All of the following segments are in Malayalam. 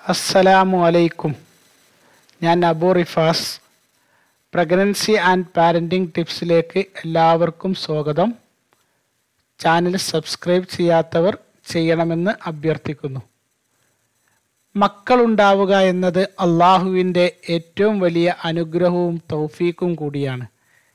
അസ്സലാമു അലൈക്കും ഞാൻ Abu Rifas pregnancy and parenting ടിപ്സിലേക്ക് എല്ലാവർക്കും സ്വാഗതം ചാനൽ സബ്സ്ക്രൈബ് ചെയ്യാത്തവർ ചെയ്യണമെന്ന് അഭ്യർത്ഥിക്കുന്നു മക്കളുണ്ടാവുക എന്നത് അള്ളാഹുവിൻ്റെ ഏറ്റവും വലിയ അനുഗ്രഹവും തൗഫീക്കും കൂടിയാണ്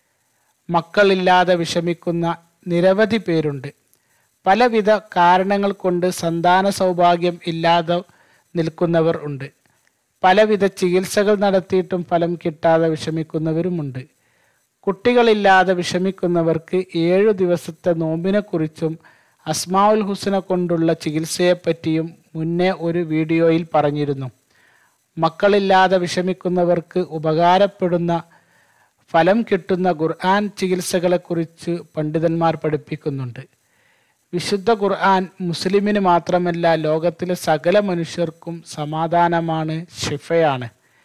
മക്കളില്ലാതെ വിഷമിക്കുന്ന നിരവധി പേരുണ്ട് പലവിധ കാരണങ്ങൾ കൊണ്ട് സന്താന സൗഭാഗ്യം ഇല്ലാതെ നിൽക്കുന്നവർ ഉണ്ട് പലവിധ ചികിത്സകൾ നടത്തിയിട്ടും ഫലം കിട്ടാതെ വിഷമിക്കുന്നവരുമുണ്ട് കുട്ടികളില്ലാതെ വിഷമിക്കുന്നവർക്ക് ഏഴു ദിവസത്തെ നോമ്പിനെക്കുറിച്ചും അസ്മാഉൽ ഹുസനെ കൊണ്ടുള്ള ചികിത്സയെപ്പറ്റിയും മുന്നേ ഒരു വീഡിയോയിൽ പറഞ്ഞിരുന്നു മക്കളില്ലാതെ വിഷമിക്കുന്നവർക്ക് ഉപകാരപ്പെടുന്ന ഫലം കിട്ടുന്ന ഖുർആൻ ചികിത്സകളെക്കുറിച്ച് പണ്ഡിതന്മാർ പഠിപ്പിക്കുന്നുണ്ട് വിശുദ്ധ ഖുർആൻ മുസ്ലിമിന് മാത്രമല്ല ലോകത്തിലെ സകല മനുഷ്യർക്കും സമാധാനമാണ് ഷിഫയാണ്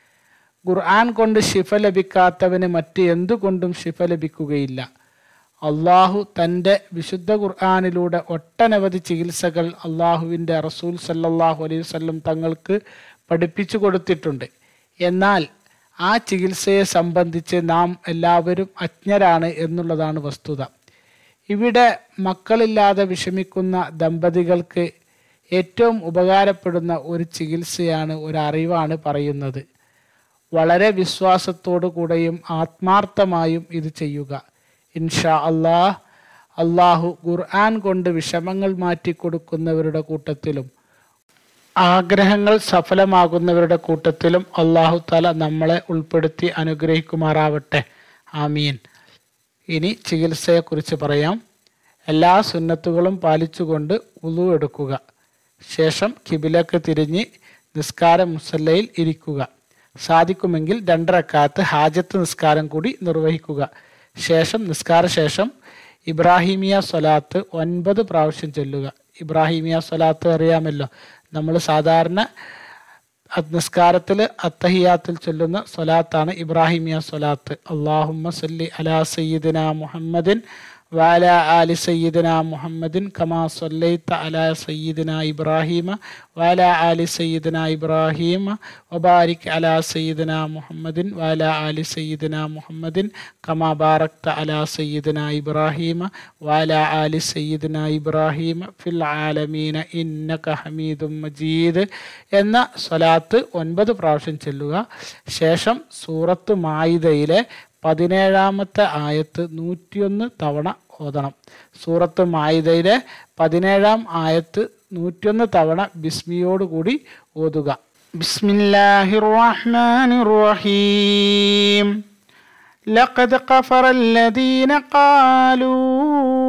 ഖുർആൻ കൊണ്ട് ഷിഫ ലഭിക്കാത്തവന് മറ്റ് എന്തുകൊണ്ടും ഷിഫ ലഭിക്കുകയില്ല അള്ളാഹു തൻ്റെ വിശുദ്ധ ഖുർആാനിലൂടെ ഒട്ടനവധി ചികിത്സകൾ അള്ളാഹുവിൻ്റെ റസൂൽ സല്ലല്ലാഹു അലൈഹി വസല്ലം തങ്ങൾക്ക് പഠിപ്പിച്ചു കൊടുത്തിട്ടുണ്ട് എന്നാൽ ആ ചികിത്സയെ സംബന്ധിച്ച് നാം എല്ലാവരും അജ്ഞരാണ് എന്നുള്ളതാണ് വസ്തുത ഇവിടെ മക്കളില്ലാതെ വിഷമിക്കുന്ന ദമ്പതികൾക്ക് ഏറ്റവും ഉപകാരപ്പെടുന്ന ഒരു ചികിത്സയാണ് ഒരു അറിവാണ് പറയുന്നത് വളരെ വിശ്വാസത്തോടു കൂടെയും ആത്മാർത്ഥമായും ഇത് ചെയ്യുക ഇൻഷാ അള്ളാഹ് അള്ളാഹു ഖുർആൻ കൊണ്ട് വിഷമങ്ങൾ മാറ്റിക്കൊടുക്കുന്നവരുടെ കൂട്ടത്തിലും ആഗ്രഹങ്ങൾ സഫലമാകുന്നവരുടെ കൂട്ടത്തിലും അള്ളാഹു തല നമ്മളെ ഉൾപ്പെടുത്തി അനുഗ്രഹിക്കുമാറാവട്ടെ ആമീൻ ഇനി ചികിത്സയെക്കുറിച്ച് പറയാം എല്ലാ സുന്നത്തുകളും പാലിച്ചുകൊണ്ട് ഉളു എടുക്കുക ശേഷം കിബിലക്ക് തിരിഞ്ഞ് നിസ്കാര മുസല്ലയിൽ ഇരിക്കുക സാധിക്കുമെങ്കിൽ രണ്ടരക്കാലത്ത് ഹാജത്ത് നിസ്കാരം കൂടി നിർവഹിക്കുക ശേഷം നിസ്കാര ശേഷം ഇബ്രാഹിമിയ സ്വലാത്ത് ഒൻപത് പ്രാവശ്യം ചൊല്ലുക ഇബ്രാഹിമിയ സ്വലാത്ത് അറിയാമല്ലോ നമ്മൾ സാധാരണ നിസ്കാരത്തിൽ അത്തഹിയാത്തിൽ ചൊല്ലുന്ന സ്വലാത്താണ് ഇബ്രാഹിമിയ സ്വലാത്ത് അള്ളാഹുമ്മ സല്ലി അലാ സയ്യിദിന മുഹമ്മദിൻ വാല ആലി സയ്യിദിന മുഹമ്മദിൻ കമാ സല്ലൈത്ത അലാ സയ്യിദിന ഇബ്രാഹിമ വാല ആലി സയ്യിദിന ഇബ്രാഹിമ വബാരിക് അലാ സയ്യിദിന മുഹമ്മദിൻ വാല ആലി സയ്യിദിന മുഹമ്മദിൻ കമാ ബാറക്ത അലാ സയ്യിദിന ഇബ്രാഹിമ വാല ആലി സയ്യിദിന ഇബ്രാഹിമ ഫിൽ ആലമീന ഇന്നക ഹമീദും മജീദ് എന്ന സ്വലാത്ത് ഒൻപത് പ്രാവശ്യം ചെല്ലുക ശേഷം സൂറത്ത് മായിദയിലെ പതിനേഴാമത്തെ ആയത്ത് നൂറ്റിയൊന്ന് തവണ ഓതണം സൂറത്ത് മായിദയിലെ പതിനേഴാം ആയത്ത് നൂറ്റിയൊന്ന് തവണ ബിസ്മിയോടുകൂടി ഓതുക ബിസ്മില്ലാഹിർ റഹ്മാനിർ റഹീം لقد كفر الذين قالوا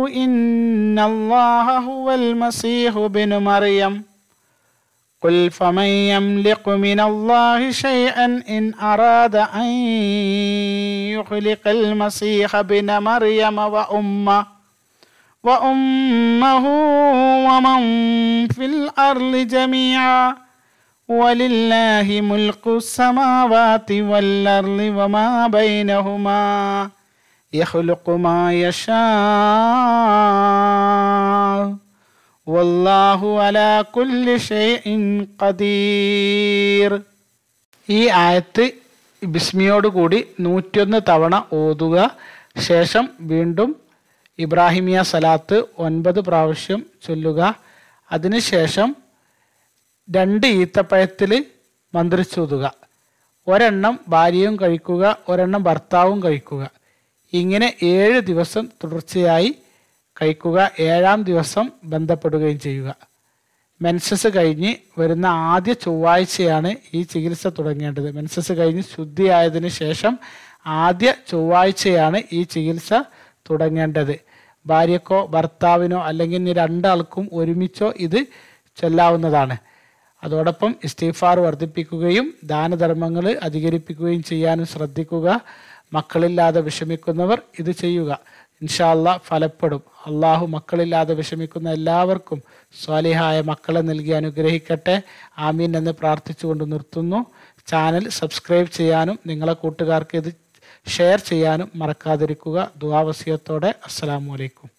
إن الله هو المسيح بن مريم قل فمن يملك من الله شيئا إن أراد أن يخلق المسيح بن مريم وأمه وأمه ومن في الأرض جميعا ولله ملك السماوات والأرض وما بينهما يخلق ما يشاء വല്ലാഹു അലാ കുല്ലി ഷൈഇൻ ഖദീർ ഈ ആയത്ത് ബിസ്മിയോടുകൂടി നൂറ്റിയൊന്ന് തവണ ഓതുക ശേഷം വീണ്ടും ഇബ്രാഹിമിയ സലാത്ത് ഒൻപത് പ്രാവശ്യം ചൊല്ലുക അതിനുശേഷം രണ്ട് ഈത്തപ്പഴത്തിൽ മന്ത്രിച്ചൂതുക ഒരെണ്ണം ഭാര്യയും കഴിക്കുക ഒരെണ്ണം ഭർത്താവും കഴിക്കുക ഇങ്ങനെ ഏഴ് ദിവസം തുടർച്ചയായി കഴിക്കുക ഏഴാം ദിവസം ബന്ധപ്പെടുകയും ചെയ്യുക മെൻസസ് കഴിഞ്ഞ് വരുന്ന ആദ്യ ചൊവ്വാഴ്ചയാണ് ഈ ചികിത്സ തുടങ്ങേണ്ടത് മെൻസസ് കഴിഞ്ഞ് ശുദ്ധിയായതിനു ശേഷം ആദ്യ ചൊവ്വാഴ്ചയാണ് ഈ ചികിത്സ തുടങ്ങേണ്ടത് ഭാര്യക്കോ ഭർത്താവിനോ അല്ലെങ്കിൽ ഇനി രണ്ടാൾക്കും ഒരുമിച്ചോ ഇത് ചൊല്ലാവുന്നതാണ് അതോടൊപ്പം ഇസ്തീഫാർ വർദ്ധിപ്പിക്കുകയും ദാനധർമ്മങ്ങൾ അധികരിപ്പിക്കുകയും ചെയ്യാനും ശ്രദ്ധിക്കുക മക്കളില്ലാതെ വിഷമിക്കുന്നവർ ഇത് ചെയ്യുക ഇൻഷാല്ല ഫലപ്പെടും അള്ളാഹു മക്കളില്ലാതെ വിഷമിക്കുന്ന എല്ലാവർക്കും സ്വാലിഹായ മക്കളെ നൽകി അനുഗ്രഹിക്കട്ടെ ആമീൻ എന്ന് പ്രാർത്ഥിച്ചുകൊണ്ട് നിർത്തുന്നു ചാനൽ സബ്സ്ക്രൈബ് ചെയ്യാനും നിങ്ങളെ കൂട്ടുകാർക്ക് ഇത് ഷെയർ ചെയ്യാനും മറക്കാതിരിക്കുക ദുവാവസ്യത്തോടെ അസ്സലാമു അലൈക്കും